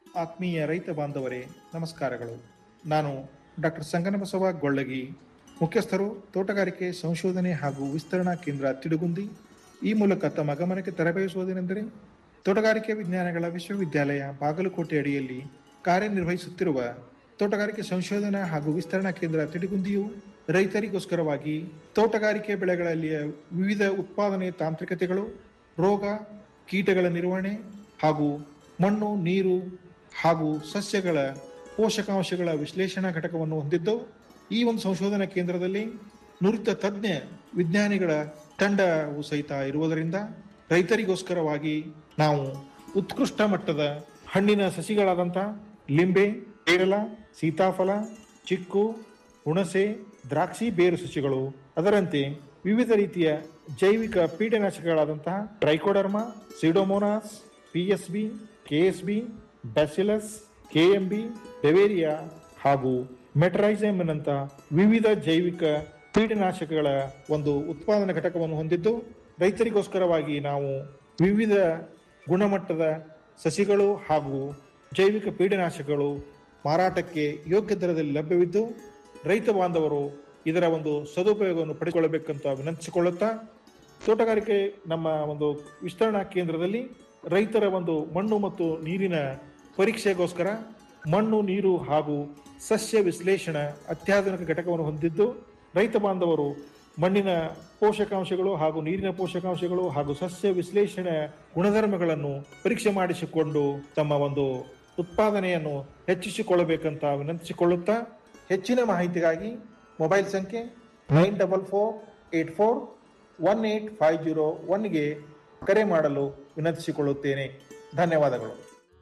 ಆತ್ಮೀಯ ರೈತ ಬಾಂಧವರೇ ನಮಸ್ಕಾರಗಳು ನಾನು ಡಾಕ್ಟರ್ ಸಂಗನಬಸವ ಗೊಳ್ಳಗಿ ಮುಖ್ಯಸ್ಥರು ತೋಟಗಾರಿಕೆ ಸಂಶೋಧನೆ ಹಾಗೂ ವಿಸ್ತರಣಾ ಕೇಂದ್ರ ತಿಡುಗುಂದಿ ಈ ಮೂಲಕ ತಮ್ಮ ಗಮನಕ್ಕೆ ತರಬೇಯಿಸುವುದೇನೆಂದರೆ ತೋಟಗಾರಿಕೆ ವಿಜ್ಞಾನಗಳ ವಿಶ್ವವಿದ್ಯಾಲಯ ಬಾಗಲಕೋಟೆ ಅಡಿಯಲ್ಲಿ ಕಾರ್ಯನಿರ್ವಹಿಸುತ್ತಿರುವ ತೋಟಗಾರಿಕೆ ಸಂಶೋಧನಾ ಹಾಗೂ ವಿಸ್ತರಣಾ ಕೇಂದ್ರ ತಿಡುಗುಂದಿಯು ರೈತರಿಗೋಸ್ಕರವಾಗಿ ತೋಟಗಾರಿಕೆ ಬೆಳೆಗಳಲ್ಲಿಯ ವಿವಿಧ ಉತ್ಪಾದನೆ ತಾಂತ್ರಿಕತೆಗಳು ರೋಗ ಕೀಟಗಳ ನಿರ್ವಹಣೆ ಹಾಗೂ ಮಣ್ಣು ನೀರು ಹಾಗೂ ಸಸ್ಯಗಳ ಪೋಷಕಾಂಶಗಳ ವಿಶ್ಲೇಷಣಾ ಘಟಕವನ್ನು ಹೊಂದಿದ್ದು ಈ ಒಂದು ಸಂಶೋಧನಾ ಕೇಂದ್ರದಲ್ಲಿ ನುರಿತ ತಜ್ಞ ವಿಜ್ಞಾನಿಗಳ ತಂಡವು ಸಹಿತ ಇರುವುದರಿಂದ ರೈತರಿಗೋಸ್ಕರವಾಗಿ ನಾವು ಉತ್ಕೃಷ್ಟ ಮಟ್ಟದ ಹಣ್ಣಿನ ಸಸಿಗಳಾದಂಥ ಲಿಂಬೆ ಪೇರಲ ಸೀತಾಫಲ ಚಿಕ್ಕು ಹುಣಸೆ ದ್ರಾಕ್ಷಿ ಬೇರು ಸಸಿಗಳು ಅದರಂತೆ ವಿವಿಧ ರೀತಿಯ ಜೈವಿಕ ಪೀಡನಾಶಕಗಳಾದಂತಹ trichoderma pseudomonas P S B K S B bacillus K M B beauveria ಹಾಗೂ ಮೆಟ್ರೈಸೈಮ್ನಂತ ವಿವಿಧ ಜೈವಿಕ ಪೀಡನಾಶಕಗಳ ಒಂದು ಉತ್ಪಾದನಾ ಘಟಕವನ್ನು ಹೊಂದಿದ್ದು ರೈತರಿಗೋಸ್ಕರವಾಗಿ ನಾವು ವಿವಿಧ ಗುಣಮಟ್ಟದ ಸಸಿಗಳು ಹಾಗೂ ಜೈವಿಕ ಪೀಡನಾಶಕಗಳು ಮಾರಾಟಕ್ಕೆ ಯೋಗ್ಯ ದರದಲ್ಲಿ ಲಭ್ಯವಿದ್ದು ರೈತ ಬಾಂಧವರು ಇದರ ಒಂದು ಸದುಪಯೋಗವನ್ನು ಪಡೆದುಕೊಳ್ಳಬೇಕಂತ ವಿನಂತಿಸಿಕೊಳ್ಳುತ್ತಾ ತೋಟಗಾರಿಕೆ ನಮ್ಮ ಒಂದು ವಿಸ್ತರಣಾ ಕೇಂದ್ರದಲ್ಲಿ ರೈತರ ಒಂದು ಮಣ್ಣು ಮತ್ತು ನೀರಿನ ಪರೀಕ್ಷೆಗೋಸ್ಕರ ಮಣ್ಣು ನೀರು ಹಾಗೂ ಸಸ್ಯ ವಿಶ್ಲೇಷಣಾ ಅತ್ಯಾಧುನಿಕ ಘಟಕವನ್ನು ಹೊಂದಿದ್ದು ರೈತ ಬಾಂಧವರು ಮಣ್ಣಿನ ಪೋಷಕಾಂಶಗಳು ಹಾಗೂ ನೀರಿನ ಪೋಷಕಾಂಶಗಳು ಹಾಗೂ ಸಸ್ಯ ವಿಶ್ಲೇಷಣೆ ಗುಣಧರ್ಮಗಳನ್ನು ಪರೀಕ್ಷೆ ಮಾಡಿಸಿಕೊಂಡು ತಮ್ಮ ಒಂದು ಉತ್ಪಾದನೆಯನ್ನು ಹೆಚ್ಚಿಸಿಕೊಳ್ಳಬೇಕಂತ ವಿನಂತಿಸಿಕೊಳ್ಳುತ್ತಾ ಹೆಚ್ಚಿನ ಮಾಹಿತಿಗಾಗಿ ಮೊಬೈಲ್ ಸಂಖ್ಯೆ nine double four eight four one eight five zero ಒನ್ಗೆ ಕರೆ ಮಾಡಲು ವಿನಂತಿಸಿಕೊಳ್ಳುತ್ತೇನೆ ಧನ್ಯವಾದಗಳು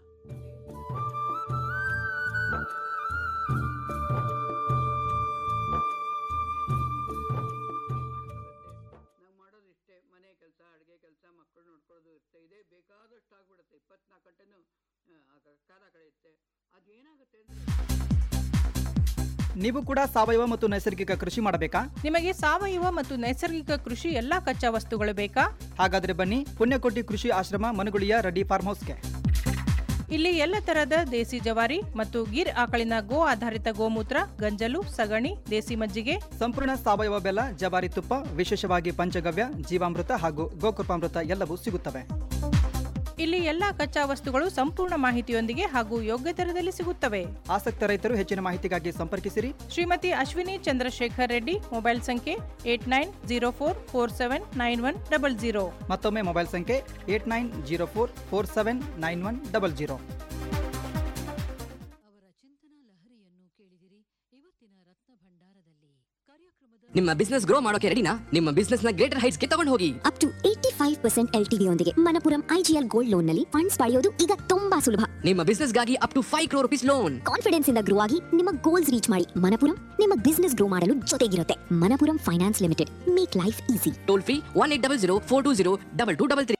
ನಾವು ಮಾಡೋದು ಇಷ್ಟೇ ಮನೆ ಕೆಲಸ ಅಡುಗೆ ಕೆಲಸ ಮಕ್ಕಳು ನೋಡ್ಕೊಳ್ಳೋದು ಇರುತ್ತೆ ಇದೇ ಬೇಕಾದಷ್ಟು ಆಗ್ಬಿಡುತ್ತೆ ಇಪ್ಪತ್ನಾಲ್ಕು ಗಂಟೆನೂ ಆ, ಆ ಕ- ಕಾಲ ಕಳೆಯುತ್ತೆ ಅದೇನಾಗುತ್ತೆ ಅಂದರೆ ನೀವು ಕೂಡ ಸಾವಯವ ಮತ್ತು ನೈಸರ್ಗಿಕ ಕೃಷಿ ಮಾಡಬೇಕಾ ನಿಮಗೆ ಸಾವಯವ ಮತ್ತು ನೈಸರ್ಗಿಕ ಕೃಷಿ ಎಲ್ಲಾ ಕಚ್ಚಾ ವಸ್ತುಗಳು ಬೇಕಾ ಹಾಗಾದ್ರೆ ಬನ್ನಿ ಪುಣ್ಯಕೋಟಿ ಕೃಷಿ ಆಶ್ರಮ ಮನುಗುಳಿಯ ರೆಡ್ಡಿ ಫಾರ್ಮ್ ಹೌಸ್ಗೆ ಇಲ್ಲಿ ಎಲ್ಲ ತರಹದ ದೇಸಿ ಜವಾರಿ ಮತ್ತು ಗಿರ್ ಆಕಳಿನ ಗೋ ಆಧಾರಿತ ಗೋಮೂತ್ರ ಗಂಜಲು ಸಗಣಿ ದೇಸಿ ಮಜ್ಜಿಗೆ ಸಂಪೂರ್ಣ ಸಾವಯವ ಬೆಲ್ಲ ಜವಾರಿ ತುಪ್ಪ ವಿಶೇಷವಾಗಿ ಪಂಚಗವ್ಯ ಜೀವಾಮೃತ ಹಾಗೂ ಗೋಕೃಪಾಮೃತ ಎಲ್ಲವೂ ಸಿಗುತ್ತವೆ ಇಲ್ಲಿ ಎಲ್ಲಾ ಕಚ್ಚಾ ವಸ್ತುಗಳು ಸಂಪೂರ್ಣ ಮಾಹಿತಿಯೊಂದಿಗೆ ಹಾಗೂ ಯೋಗ್ಯ ದರದಲ್ಲಿ ಸಿಗುತ್ತವೆ ಆಸಕ್ತ ರೈತರು ಹೆಚ್ಚಿನ ಮಾಹಿತಿಗಾಗಿ ಸಂಪರ್ಕಿಸಿರಿ ಶ್ರೀಮತಿ ಅಶ್ವಿನಿ ಚಂದ್ರಶೇಖರ್ ರೆಡ್ಡಿ ಮೊಬೈಲ್ ಸಂಖ್ಯೆ eight nine zero four four seven nine one double zero ಮತ್ತೊಮ್ಮೆ ಮೊಬೈಲ್ ಸಂಖ್ಯೆ eight nine zero four four seven nine one double zero ಅವರ ಚಿಂತನಾ ಲಹರಿಯನ್ನು ಕೇಳಿದಿರಿ ಇವತ್ತಿನ ರತ್ನ ಭಂಡಾರದಲ್ಲಿ ಕಾರ್ಯಕ್ರಮದ ನಿಮ್ಮ ಬಿಸ್ನೆಸ್ ಗ್ರೋ ಮಾಡೋಕೆ ರೆಡಿನಾ ನಿಮ್ಮ ಬಿಸ್ನೆಸ್ ನ ಗ್ರೇಟರ್ ಹೈಟ್ಸ್ ಗೆ ತಗೊಂಡು ಹೋಗಿ up to eighty five percent L ಯೊಂದಿಗೆ ಮನಪುರಂ ಐಜಿಎಲ್ ಗೋಲ್ಡ್ ಲೋನ್ ನಲ್ಲಿ ಫಂಡ್ಸ್ ಪಡೆಯೋದು ಈಗ ತುಂಬಾ ಸುಲಭ ನಿಮ್ಮ ಬಿಸ್ನೆಸ್ ಗಾಗಿ up to five crore rupees loan confidence ಇಂದ ಗ್ರೋ ಆಗಿ ನಿಮ್ಮ ಗೋಲ್ಸ್ ರೀಚ್ ಮಾಡಿ ಮನಪುರಂ ನಿಮ್ಮ ಬಿಸ್ನೆಸ್ ಗ್ರೋ ಮಾಡಲು ಜೊತೆಗಿರುತ್ತೆ Manappuram finance limited make life easy toll free one eight double zero four two zero double two double three